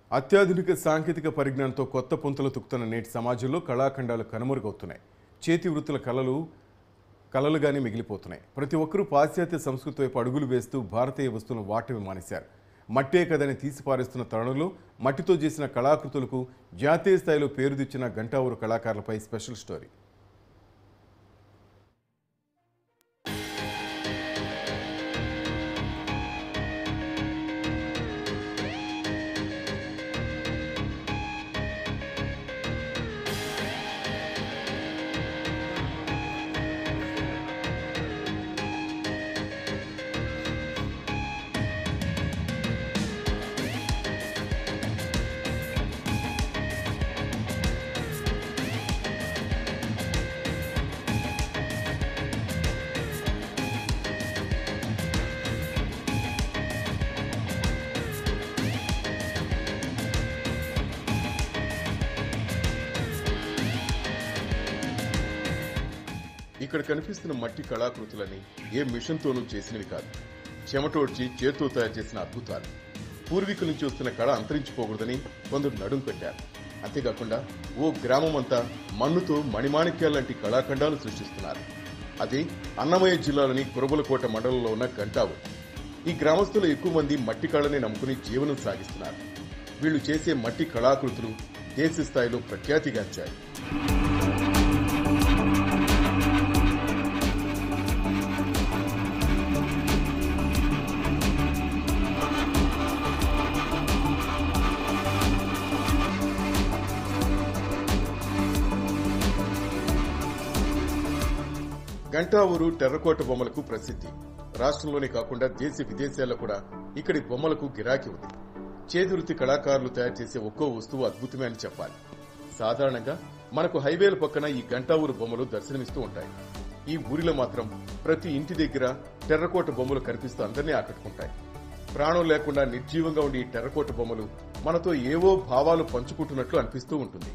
అత్యాధునిక సాంకేతిక పరిజ్ఞానంతో కొత్త పుంతలు తుక్కుతున్న నేటి సమాజంలో కళాఖండాలు కనుమరుగవుతున్నాయి చేతి వృత్తుల కళలు కళలుగానే మిగిలిపోతున్నాయి ప్రతి ఒక్కరూ పాశ్చాత్య సంస్కృతి వైపు అడుగులు వేస్తూ భారతీయ వస్తువులను వాటమి మానేశారు మట్టే కదని తీసి పారేస్తున్న తరుణంలో మట్టితో చేసిన కళాకృతులకు జాతీయ స్థాయిలో పేరు తెచ్చిన గంటావూరు కళాకారులపై స్పెషల్ స్టోరీ ఇక్కడ కనిపిస్తున్న మట్టి కళాకృతులని ఏ మిషన్తోనూ చేసినవి కాదు చెమటోడ్చి చేత్తో తయారు చేసిన అద్భుతాలు పూర్వీకుల నుంచి వస్తున్న కళ అంతరించిపోకూడదని కొందరు నడుం కట్టారు అంతేకాకుండా ఓ గ్రామం అంతా మన్నుతో మణిమాణిక్యాల లాంటి కళాఖండాలు సృష్టిస్తున్నారు అది అన్నమయ్య జిల్లాలోని కురబలకోట మండలంలో ఉన్న గంటావు ఈ గ్రామస్తులు ఎక్కువ మంది మట్టి కళని నమ్ముకుని జీవనం సాగిస్తున్నారు వీళ్ళు చేసే మట్టి కళాకృతులు దేశ స్థాయిలో ప్రఖ్యాతిగాంచాయి గంటావూరు టెర్రకోట బొమ్మలకు ప్రసిద్ధి రాష్ట్రంలోనే కాకుండా దేశ విదేశాల్లో కూడా ఇక్కడి బొమ్మలకు గిరాకీ ఉంది చేతివృత్తి కళాకారులు తయారు చేసే ఒక్కో వస్తువు అద్భుతమే అని చెప్పాలి సాధారణంగా మనకు హైవేల పక్కన ఈ గంటావూరు బొమ్మలు దర్శనమిస్తూ ఉంటాయి ఈ ఊరిలో మాత్రం ప్రతి ఇంటి దగ్గర టెర్రకోట బొమ్మలు కనిపిస్తూ అందరినీ ఆకట్టుకుంటాయి ప్రాణం లేకుండా నిర్జీవంగా ఉండే ఈ టెర్రకోట బొమ్మలు మనతో ఏవో భావాలు పంచుకుంటున్నట్లు అనిపిస్తూ ఉంటుంది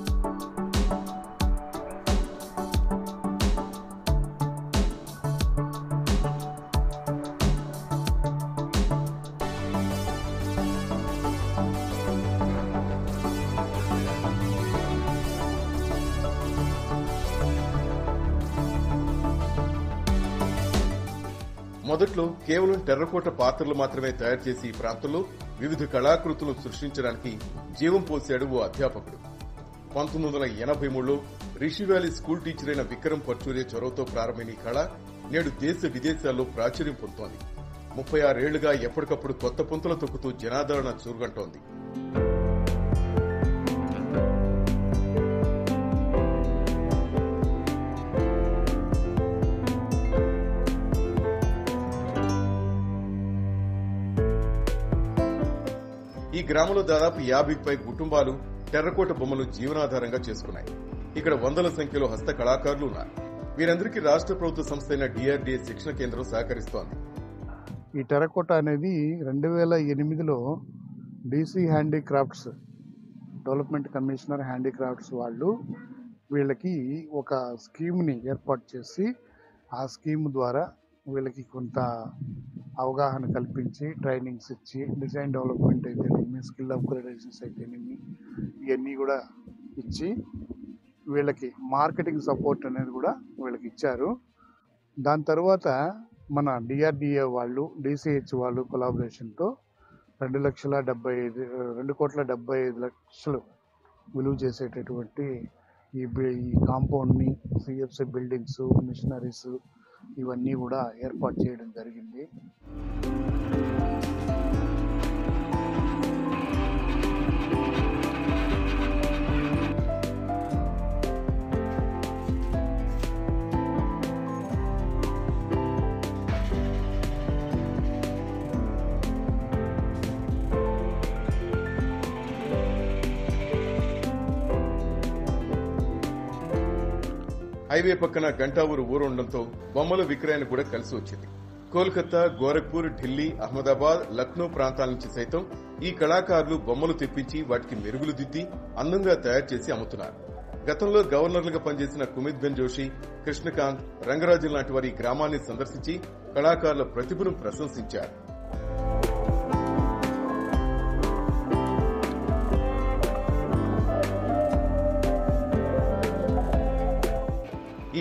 మొదట్లో కేవలం టెర్రకోట పాత్రలు మాత్రమే తయారు చేసి ఈ ప్రాంతంలో వివిధ కళాకృతులను సృష్టించడానికి జీవం పోశాడు ఓ అధ్యాపకుడు పంతొమ్మిది వందల ఎనభై మూడులో రిషి వ్యాలీ స్కూల్ టీచర్ అయిన విక్రమ్ పర్చూరే చొరవతో ప్రారంభమైన ఈ కళ నేడు దేశ విదేశాల్లో ప్రాచుర్యం పొందుతోంది ముప్పై ఆరేళ్లుగా ఎప్పటికప్పుడు కొత్త పుంతలు తొక్కుతూ జనాదరణ చూరుగంటోంది ఈ గ్రామంలో దాదాపు యాభైకి పై కుటుంబాలు టెర్రకోట బొమ్మలు జీవనాధారంగా చేసుకున్నాయి ఇక్కడ వందల సంఖ్యలో హస్త కళాకారులు ఉన్నారు వీరందరికీ రాష్ట్ర ప్రభుత్వ సంస్థ అయిన డిఆర్డీఏ శిక్షణ కేంద్రం సహకరిస్తోంది ఈ టెరకోట అనేది రెండు వేల ఎనిమిదిలో DC handicrafts development commissioner handicrafts వాళ్ళు వీళ్ళకి ఒక స్కీమ్ని ఏర్పాటు చేసి ఆ స్కీమ్ ద్వారా వీళ్ళకి కొంత అవగాహన కల్పించి ట్రైనింగ్స్ ఇచ్చి డిజైన్ డెవలప్మెంట్ అయితేనేమి స్కిల్ అప్గ్రేడేషన్స్ అయితేనేమి ఇవన్నీ కూడా ఇచ్చి వీళ్ళకి మార్కెటింగ్ సపోర్ట్ అనేది కూడా వీళ్ళకి ఇచ్చారు దాని తర్వాత మన డిఆర్డిఏ వాళ్ళు డిసిహెచ్ వాళ్ళు కొలాబరేషన్తో రెండు లక్షల డెబ్బై ఐదు రెండు కోట్ల డెబ్బై ఐదు లక్షలు విలువ చేసేటటువంటి ఈ బి- ఈ కాంపౌండ్ని సిఎఫ్సి బిల్డింగ్స్ మిషనరీస్ ఇవన్నీ కూడా ఏర్పాటు చేయడం జరిగింది హైవే పక్కన గంటావూరు ఊరు ఉండడంతో బొమ్మల విక్రయానికి కూడా కలిసి వచ్చింది కోల్కతా గోరఖ్పూర్ ఢిల్లీ అహ్మదాబాద్ లక్నో ప్రాంతాల నుంచి సైతం ఈ కళాకారులు బొమ్మలు తెప్పించి వాటికి మెరుగులు దిద్ది అందంగా తయారు చేసి అమ్ముతున్నారు గతంలో గవర్నర్లుగా పనిచేసిన కుమిత్ బెన్ జోషి కృష్ణకాంత్ రంగరాజు లాంటి వారి ఈ గ్రామాన్ని సందర్శించి కళాకారుల ప్రతిభను ప్రశంసించారు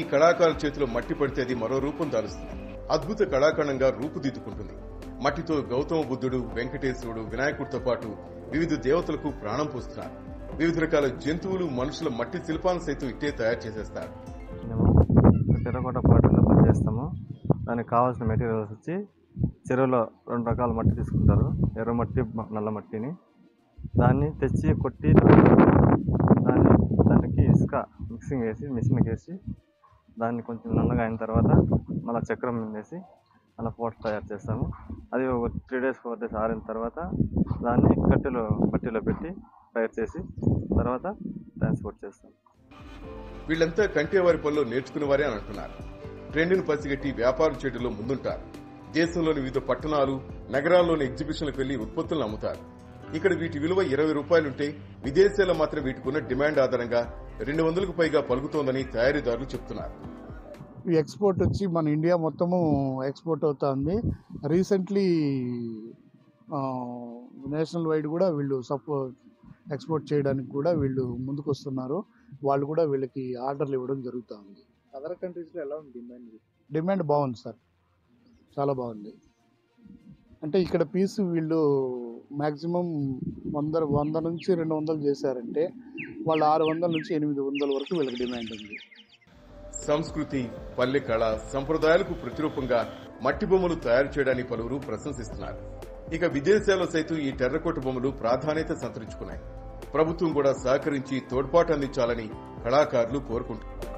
కళాకారుల చేతిలో మట్టి పడితే అది మరో రూపం దాలుస్తుంది అద్భుత కళాఖండంగా రూపుదిద్దుకుంటుంది మట్టితో గౌతమ బుద్ధుడు వెంకటేశ్వరుడు వినాయకుడితో పాటు వివిధ దేవతలకు ప్రాణం పోస్తున్నారు వివిధ రకాల జంతువులు మనుషుల మట్టి శిల్పాలను సైతం ఇట్టే తయారు చేసేస్తారు మేము టెర్రకోట పాటలో పనిచేస్తాము దానికి కావాల్సిన మెటీరియల్స్ వచ్చి చెరువులో రెండు రకాల మట్టి తీసుకుంటారు ఎర్ర మట్టి మ- నల్ల మట్టిని దాన్ని తెచ్చి కొట్టి దాన్ని దానికి ఇసుక మిక్సింగ్ వేసి మిషన్కి వేసి దాన్ని కొంచెం నల్లగా అయిన తర్వాత మళ్ళీ చక్రం మీద వేసి అలా పోట్ తయారు చేస్తాము అది ఒక త్రీ డేస్ ఫోర్ డేస్ ఆరిన తర్వాత దాన్ని కట్టెలో పట్టీలో పెట్టి ఫైర్ చేసి తర్వాత ట్రాన్స్పోర్ట్ చేస్తాం వీళ్ళంతా కంటే వారి పనిలో నేర్చుకునే వారే అని అంటున్నారు ట్రెండ్ను పసిగట్టి వ్యాపారం చేయడంలో ముందుంటారు దేశంలోని వివిధ పట్టణాలు నగరాల్లోని ఎగ్జిబిషన్లకు వెళ్లి ఉత్పత్తులను అమ్ముతారు ఇక్కడ వీటి విలువ ఇరవై రూపాయలుంటే విదేశాల్లో మాత్రం వీటికున్న డిమాండ్ ఆధారంగా రెండు వందలకు పైగా పలుకుతోందని తయారీదారులు చెప్తున్నారు ఈ ఎక్స్పోర్ట్ వచ్చి మన ఇండియా మొత్తము ఎక్స్పోర్ట్ అవుతుంది రీసెంట్లీ నేషనల్ వైడ్ కూడా వీళ్ళు సపో ఎక్స్పోర్ట్ చేయడానికి కూడా వీళ్ళు ముందుకు వస్తున్నారు వాళ్ళు కూడా వీళ్ళకి ఆర్డర్లు ఇవ్వడం జరుగుతూ ఉంది అదర్ కంట్రీస్లో ఎలా ఉంది డిమాండ్ డిమాండ్ బాగుంది సార్ చాలా బాగుంది అంటే ఇక్కడ పీస్ వీళ్ళు మ్యాక్సిమం వంద వంద నుంచి రెండు వందలు చేశారంటే వాళ్ళు ఆరు వందల నుంచి ఎనిమిది వందల వరకు వీళ్ళకి డిమాండ్ ఉంది సంస్కృతి పల్లె కళ సంప్రదాయాలకు ప్రతిరూపంగా మట్టి బొమ్మలు తయారు చేయడాన్ని పలువురు ప్రశంసిస్తున్నారు ఇక విదేశాల్లో సైతం ఈ టెర్రకోట బొమ్మలు ప్రాధాన్యత సంతరించుకున్నాయి ప్రభుత్వం కూడా సహకరించి తోడ్పాటు అందించాలని కళాకారులు కోరుకుంటున్నారు